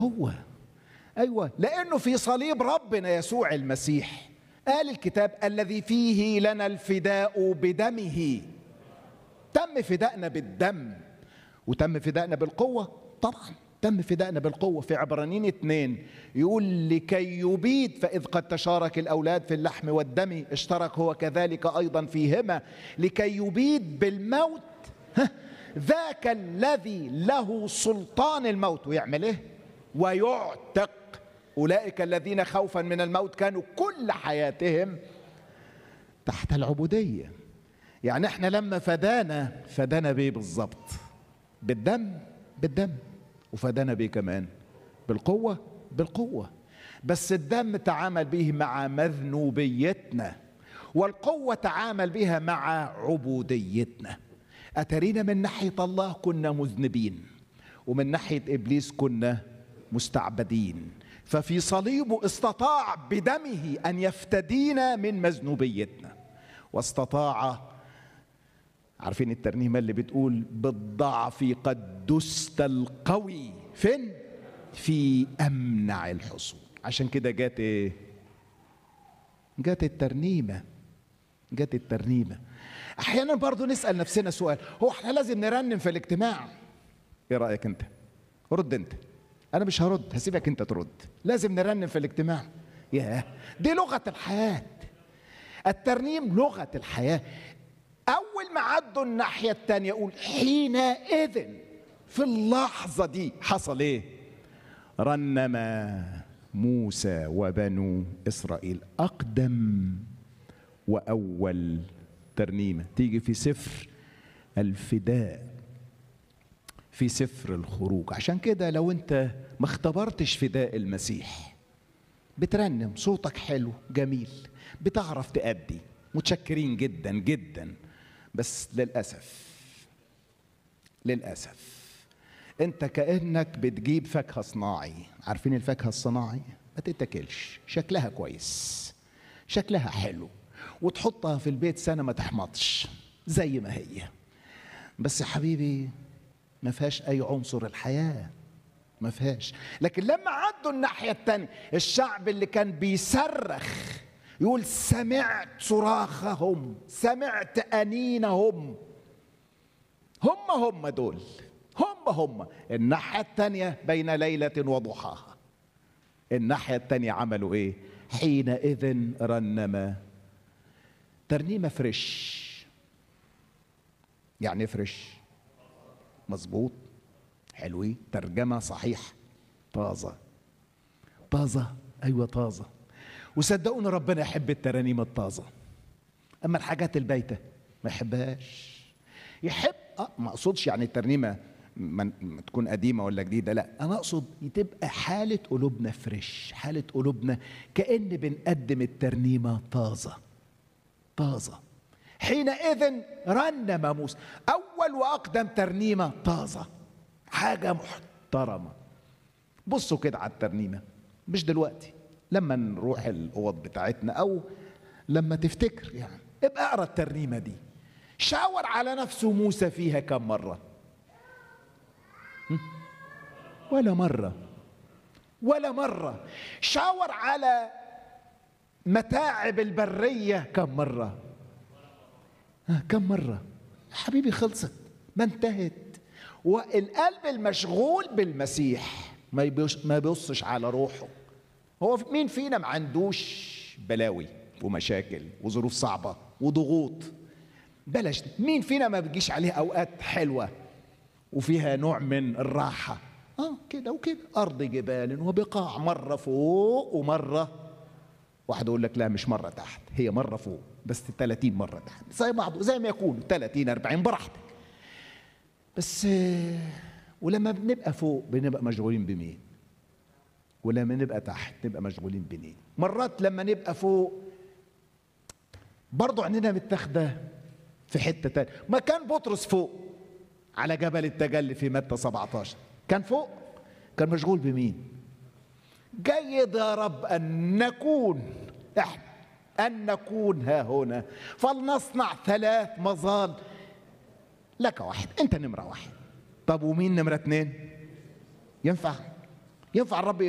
هو ايوه لانه في صليب ربنا يسوع المسيح قال الكتاب الذي فيه لنا الفداء بدمه تم فدائنا بالدم وتم فدائنا بالقوه طبعا تم فدائنا بالقوة في عبرانيين اتنين يقول لكي يبيد فإذ قد تشارك الأولاد في اللحم والدم اشترك هو كذلك أيضا فيهما لكي يبيد بالموت ذاك الذي له سلطان الموت ويعمل ايه ويعتق أولئك الذين خوفا من الموت كانوا كل حياتهم تحت العبودية يعني احنا لما فدانا فدانا بيه بالظبط بالدم بالدم وفدانا بيه كمان بالقوة بالقوة بس الدم تعامل به مع مذنوبيتنا والقوة تعامل بها مع عبوديتنا أترينا من ناحية الله كنا مذنبين ومن ناحية إبليس كنا مستعبدين ففي صليبه استطاع بدمه أن يفتدينا من مذنوبيتنا واستطاع عارفين الترنيمة اللي بتقول بالضعف قد دست القوي فين؟ في أمنع الحصول عشان كده جات إيه؟ جات الترنيمة جات الترنيمة أحيانا برضو نسأل نفسنا سؤال هو احنا لازم نرنم في الاجتماع إيه رأيك أنت؟ رد أنت أنا مش هرد هسيبك أنت ترد لازم نرنم في الاجتماع ياه دي لغة الحياة الترنيم لغة الحياة أول ما عدوا الناحية التانية يقول حينئذ في اللحظة دي حصل إيه؟ رنم موسى وبنو إسرائيل أقدم وأول ترنيمة تيجي في سفر الفداء في سفر الخروج عشان كده لو أنت ما اختبرتش فداء المسيح بترنم صوتك حلو جميل بتعرف تأدي متشكرين جدا جدا بس للأسف للأسف أنت كأنك بتجيب فاكهة صناعي عارفين الفاكهة الصناعي ما تتاكلش شكلها كويس شكلها حلو وتحطها في البيت سنة ما تحمضش زي ما هي بس يا حبيبي ما فيهاش أي عنصر الحياة ما فيهاش لكن لما عدوا الناحية التانية الشعب اللي كان بيصرخ يقول سمعت صراخهم سمعت أنينهم هم هم دول هم هم الناحية التانية بين ليلة وضحاها الناحية التانية عملوا ايه حينئذ رنم ترنيمة فريش يعني فريش مظبوط حلوين ترجمة صحيح طازة طازة أيوة طازة وصدقوني ربنا يحب الترانيم الطازة أما الحاجات البايتة ما يحبهاش يحب أه ما أقصدش يعني الترنيمة ما تكون قديمة ولا جديدة لا أنا أقصد تبقى حالة قلوبنا فريش حالة قلوبنا كأن بنقدم الترنيمة طازة طازة حينئذ رنم موسى أول وأقدم ترنيمة طازة حاجة محترمة بصوا كده على الترنيمة مش دلوقتي لما نروح الأوض بتاعتنا أو لما تفتكر يعني ابقى اقرا الترنيمة دي شاور على نفسه موسى فيها كم مرة ولا مرة ولا مرة شاور على متاعب البرية كم مرة كم مرة حبيبي خلصت ما انتهت والقلب المشغول بالمسيح ما ما بيبصش على روحه هو مين فينا ما عندوش بلاوي ومشاكل وظروف صعبة وضغوط بلاش مين فينا ما بيجيش عليه أوقات حلوة وفيها نوع من الراحة اه كده وكده أرض جبال وبقاع مرة فوق ومرة واحد يقول لك لا مش مرة تحت هي مرة فوق بس 30 مرة تحت زي بعض زي ما يكون 30 40 براحتك بس ولما بنبقى فوق بنبقى مشغولين بمين ولما نبقى تحت نبقى مشغولين بمين مرات لما نبقى فوق برضه عيننا متاخده في حته تانية ما كان بطرس فوق على جبل التجلي في متى 17 كان فوق كان مشغول بمين جيد يا رب ان نكون احنا ان نكون ها هنا فلنصنع ثلاث مظال لك واحد انت نمره واحد طب ومين نمره اتنين ينفع ينفع الرب